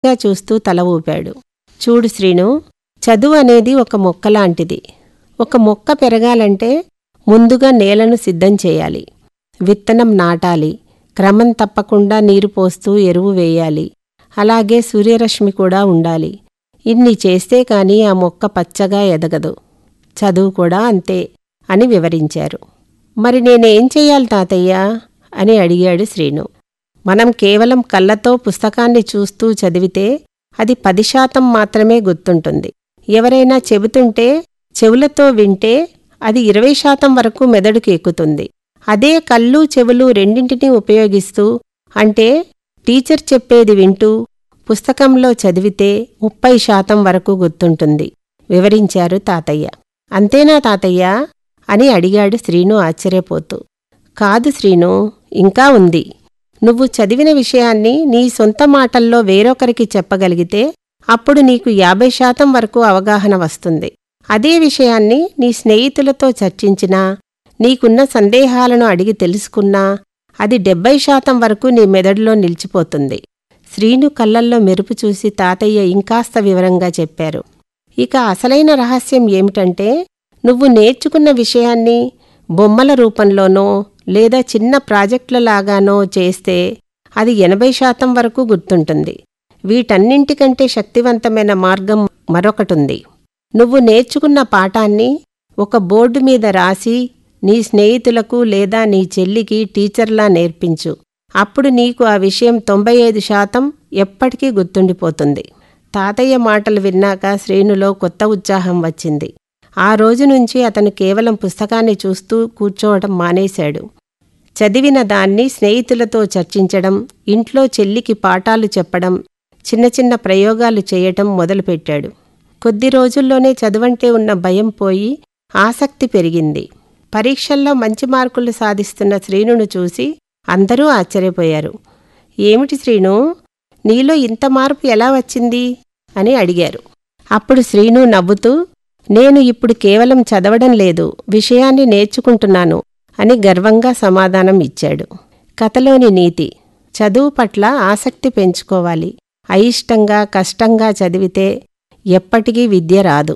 గా చూస్తూ తల ఊపాడు చూడు శ్రీను చదువు అనేది ఒక మొక్క లాంటిది ఒక మొక్క పెరగాలంటే ముందుగా నేలను సిద్ధం చేయాలి విత్తనం నాటాలి క్రమం తప్పకుండా నీరు పోస్తూ ఎరువు వేయాలి అలాగే సూర్యరశ్మి కూడా ఉండాలి ఇన్ని చేస్తే కాని ఆ మొక్క పచ్చగా ఎదగదు చదువు కూడా అంతే అని వివరించారు మరి నేనేం చెయ్యాలి తాతయ్య అని అడిగాడు శ్రీను మనం కేవలం కళ్ళతో పుస్తకాన్ని చూస్తూ చదివితే అది పది శాతం మాత్రమే గుర్తుంటుంది ఎవరైనా చెబుతుంటే చెవులతో వింటే అది ఇరవై శాతం వరకు మెదడుకు ఎక్కుతుంది అదే కళ్ళు చెవులు రెండింటినీ ఉపయోగిస్తూ అంటే టీచర్ చెప్పేది వింటూ పుస్తకంలో చదివితే ముప్పై శాతం వరకు గుర్తుంటుంది వివరించారు తాతయ్య అంతేనా తాతయ్య అని అడిగాడు శ్రీను ఆశ్చర్యపోతూ కాదు శ్రీను ఇంకా ఉంది నువ్వు చదివిన విషయాన్ని నీ సొంత మాటల్లో వేరొకరికి చెప్పగలిగితే అప్పుడు నీకు యాభై శాతం వరకు అవగాహన వస్తుంది అదే విషయాన్ని నీ స్నేహితులతో చర్చించినా నీకున్న సందేహాలను అడిగి తెలుసుకున్నా అది డెబ్బై శాతం వరకు నీ మెదడులో నిలిచిపోతుంది శ్రీను కళ్ళల్లో మెరుపు చూసి తాతయ్య ఇంకాస్త వివరంగా చెప్పారు ఇక అసలైన రహస్యం ఏమిటంటే నువ్వు నేర్చుకున్న విషయాన్ని బొమ్మల రూపంలోనో లేదా చిన్న ప్రాజెక్టులలాగానో చేస్తే అది ఎనభై శాతం వరకు గుర్తుంటుంది వీటన్నింటికంటే శక్తివంతమైన మార్గం మరొకటుంది నువ్వు నేర్చుకున్న పాఠాన్ని ఒక బోర్డు మీద రాసి నీ స్నేహితులకు లేదా నీ చెల్లికి టీచర్లా నేర్పించు అప్పుడు నీకు ఆ విషయం తొంభై ఐదు శాతం ఎప్పటికీ గుర్తుండిపోతుంది తాతయ్య మాటలు విన్నాక శ్రేణులో కొత్త ఉత్సాహం వచ్చింది ఆ రోజు నుంచి అతను కేవలం పుస్తకాన్ని చూస్తూ కూర్చోవడం మానేశాడు చదివిన దాన్ని స్నేహితులతో చర్చించడం ఇంట్లో చెల్లికి పాఠాలు చెప్పడం చిన్న చిన్న ప్రయోగాలు చేయటం మొదలుపెట్టాడు కొద్ది రోజుల్లోనే చదువంటే ఉన్న భయం పోయి ఆసక్తి పెరిగింది పరీక్షల్లో మంచి మార్కులు సాధిస్తున్న శ్రీనును చూసి అందరూ ఆశ్చర్యపోయారు ఏమిటి శ్రీను నీలో ఇంత మార్పు ఎలా వచ్చింది అని అడిగారు అప్పుడు శ్రీను నవ్వుతూ నేను ఇప్పుడు కేవలం చదవడం లేదు విషయాన్ని నేర్చుకుంటున్నాను అని గర్వంగా సమాధానం ఇచ్చాడు కథలోని నీతి చదువు పట్ల ఆసక్తి పెంచుకోవాలి అయిష్టంగా కష్టంగా చదివితే ఎప్పటికీ విద్య రాదు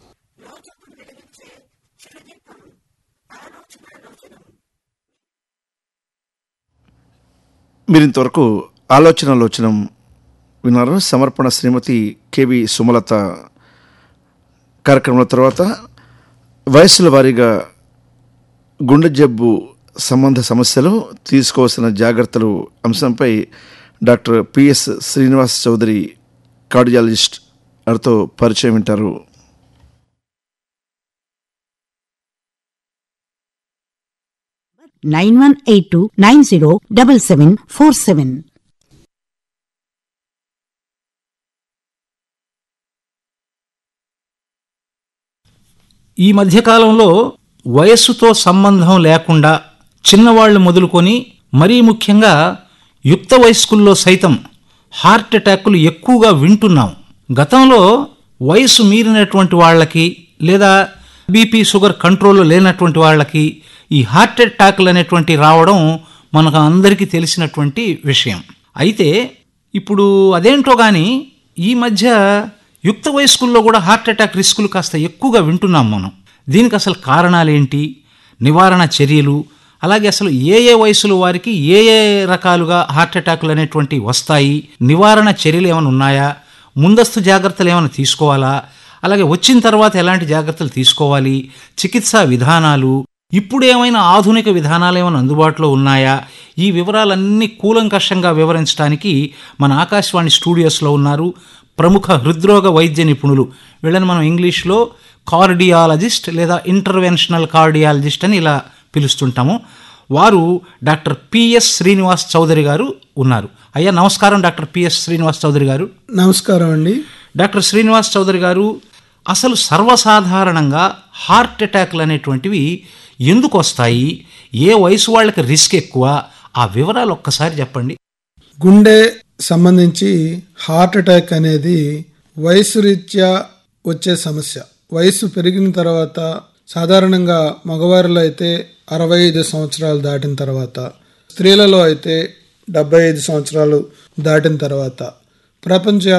మీరు ఇంతవరకు ఆలోచనలోచనం విన్నారు సమర్పణ శ్రీమతి కెవి సుమలత కార్యక్రమం తర్వాత వయస్సుల వారీగా గుండె జబ్బు సంబంధ సమస్యలు తీసుకోవాల్సిన జాగ్రత్తలు అంశంపై doctor PS Srinivas Chowdary cardiologist వారితో పరిచయం వింటారు nine one eight two nine zero double seven four seven ఈ మధ్యకాలంలో వయస్సుతో సంబంధం లేకుండా చిన్నవాళ్లు మొదలుకొని మరీ ముఖ్యంగా యుక్త వయస్కుల్లో సైతం హార్ట్ అటాకులు ఎక్కువగా వింటున్నాం గతంలో వయసు మీరినటువంటి వాళ్ళకి లేదా బీపీ షుగర్ కంట్రోల్ లేనటువంటి వాళ్ళకి ఈ హార్ట్ అటాక్లు అనేటువంటి రావడం మనకు అందరికీ తెలిసినటువంటి విషయం అయితే ఇప్పుడు అదేంటో కానీ ఈ మధ్య యుక్త వయస్కుల్లో కూడా హార్ట్ అటాక్ రిస్కులు కాస్త ఎక్కువగా వింటున్నాం మనం దీనికి అసలు కారణాలేంటి నివారణ చర్యలు అలాగే అసలు ఏ ఏ వయసుల వారికి ఏ ఏ రకాలుగా హార్ట్ అటాకులు అనేటువంటి వస్తాయి నివారణ చర్యలు ఏమైనా ఉన్నాయా ముందస్తు జాగ్రత్తలు ఏమైనా తీసుకోవాలా అలాగే వచ్చిన తర్వాత ఎలాంటి జాగ్రత్తలు తీసుకోవాలి చికిత్సా విధానాలు ఇప్పుడు ఏమైనా ఆధునిక విధానాలు ఏమైనా అందుబాటులో ఉన్నాయా ఈ వివరాలన్నీ కూలంకషంగా వివరించడానికి మన ఆకాశవాణి స్టూడియోస్లో ఉన్నారు ప్రముఖ హృద్రోగ వైద్య నిపుణులు వీళ్ళని మనం ఇంగ్లీష్లో కార్డియాలజిస్ట్ లేదా ఇంటర్వెన్షనల్ కార్డియాలజిస్ట్ అని ఇలా పిలుస్తుంటాము వారు డాక్టర్ పిఎస్ శ్రీనివాస్ చౌదరి గారు ఉన్నారు అయ్యా నమస్కారం డాక్టర్ పిఎస్ శ్రీనివాస్ చౌదరి గారు నమస్కారం అండి డాక్టర్ శ్రీనివాస్ చౌదరి గారు అసలు సర్వసాధారణంగా హార్ట్ అటాక్లు అనేటువంటివి ఎందుకు వస్తాయి ఏ వయసు వాళ్ళకి రిస్క్ ఎక్కువ ఆ వివరాలు ఒక్కసారి చెప్పండి గుండె సంబంధించి హార్ట్ అటాక్ అనేది వయసు రీత్యా వచ్చే సమస్య వయసు పెరిగిన తర్వాత సాధారణంగా మగవారిలో అయితే అరవై ఐదు సంవత్సరాలు దాటిన తర్వాత స్త్రీలలో అయితే డెబ్బై ఐదు సంవత్సరాలు దాటిన తర్వాత ప్రపంచ